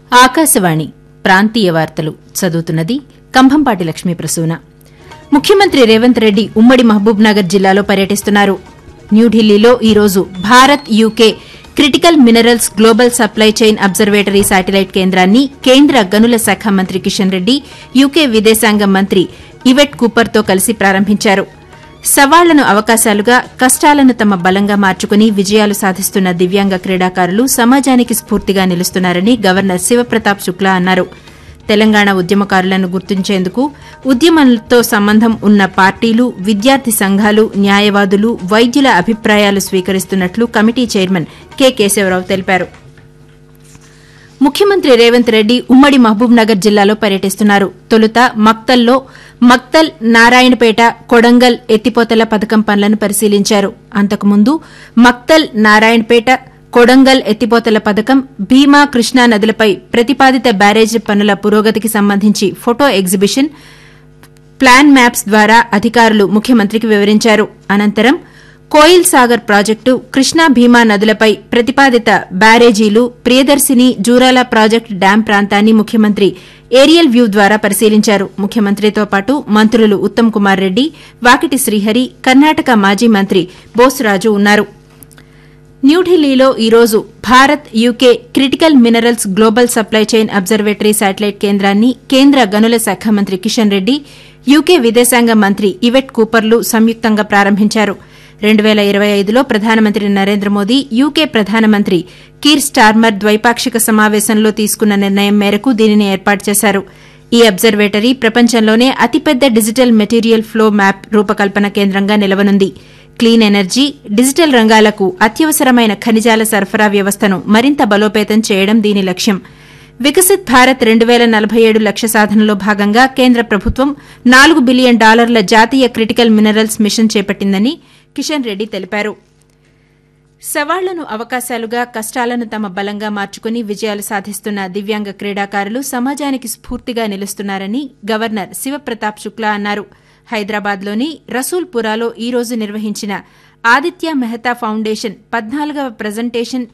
ఆకాశవాణి ప్రాంతీయ వార్తలు చదువుతున్నది కంభంపాటి లక్ష్మీ ప్రసూన ముఖ్యమంత్రి రేవంత్ రెడ్డి ఉమ్మడి మహబూబ్ నగర్ జిల్లాలో పర్యటిస్తున్నారు న్యూఢిల్లీలో ఈ రోజు Bharat UK critical minerals global supply chain observatory satellite కేంద్రాన్ని కేంద్ర గనుల శాఖ మంత్రి కిషన్ రెడ్డి యూకే విదేశాంగ మంత్రి ఇవెట్ కూపర్తో కలిసి ప్రారంభించారు సవాళ్లను అవకాశాలుగా కష్టాలను తమ బలంగా మార్చుకుని విజయాలు సాధిస్తున్న దివ్యాంగ క్రీడాకారులు సమాజానికి స్ఫూర్తిగా నిలుస్తున్నారని గవర్నర్ శివప్రతాప్ శుక్లా అన్నారు తెలంగాణ ఉద్యమకారులను గుర్తించేందుకు ఉద్యమంతో సంబంధం ఉన్న పార్టీలు విద్యార్థి సంఘాలు న్యాయవాదులు వైద్యుల అభిప్రాయాలు స్వీకరిస్తున్నట్లు కమిటీ చైర్మన్ కె కేశవరావు తెలిపారు ముఖ్యమంత్రి రేవంత్ రెడ్డి ఉమ్మడి మహబూబ్ నగర్ జిల్లాలో పర్యటిస్తున్నారు తొలుత మక్తల్లో మక్తల్ నారాయణపేట కొడంగల్ ఎత్తిపోతల పథకం పనులను పరిశీలించారు అంతకుముందు మక్తల్ నారాయణపేట కొడంగల్ ఎత్తిపోతల పథకం భీమా కృష్ణా నదులపై ప్రతిపాదిత బ్యారేజ్ పనుల పురోగతికి సంబంధించి ఫోటో ఎగ్జిబిషన్ ప్లాన్ మ్యాప్స్ ద్వారా అధికారులు ముఖ్యమంత్రికి వివరించారు అనంతరం కోయిల్ సాగర్ ప్రాజెక్టు కృష్ణా భీమా నదులపై ప్రతిపాదిత బ్యారేజీలు ప్రియదర్శిని జూరాల ప్రాజెక్టు డ్యాం ప్రాంతాన్ని ముఖ్యమంత్రి ఏరియల్ వ్యూ ద్వారా పరిశీలించారు ముఖ్యమంత్రితో పాటు మంత్రులు ఉత్తమ్ కుమార్ రెడ్డి వాకిటి శ్రీహరి కర్ణాటక మాజీ మంత్రి బోస్రాజు ఉన్నారు న్యూఢిల్లీలో ఈ రోజు Bharat UK critical minerals global supply chain observatory satellite కేంద్రాన్ని కేంద్ర గనుల శాఖ మంత్రి కిషన్ రెడ్డి యూకే విదేశాంగ మంత్రి ఇవెట్ కూపర్లు సంయుక్తంగా ప్రారంభించారు రెండు పేల ఇరవై ఐదులో ప్రధానమంత్రి నరేంద్ర మోదీ యూకే ప్రధానమంత్రి కీర్ స్టార్మర్ ద్వైపాక్షిక సమావేశంలో తీసుకున్న నిర్ణయం మేరకు దీనిని ఏర్పాటు చేశారు ఈ అబ్జర్వేటరీ ప్రపంచంలోనే అతిపెద్ద డిజిటల్ మెటీరియల్ ఫ్లో మ్యాప్ రూపకల్పన కేంద్రంగా నిలవనుంది క్లీన్ ఎనర్జీ డిజిటల్ రంగాలకు అత్యవసరమైన ఖనిజాల సరఫరా వ్యవస్థను మరింత బలోపేతం చేయడం దీని లక్ష్యం వికసిత్ భారత్ రెండు పేల నలభై ఏడు లక్ష్య సాధనలో భాగంగా కేంద్ర ప్రభుత్వం నాలుగు బిలియన్ డాలర్ల జాతీయ క్రిటికల్ మినరల్స్ మిషన్ చేపట్టిందని కిషన్ రెడ్డి తెలిపారు సవాళ్లను అవకాశాలుగా కష్టాలను తమ బలంగా మార్చుకుని విజయాలు సాధిస్తున్న దివ్యాంగ క్రీడాకారులు సమాజానికి స్ఫూర్తిగా నిలుస్తున్నారని గవర్నర్ శివప్రతాప్ శుక్లా అన్నారు హైదరాబాద్లోని రసూల్పురాలో ఈ రోజు నిర్వహించిన ఆదిత్య మెహతా ఫౌండేషన్ పద్నాలుగవ ప్రజెంటేషన్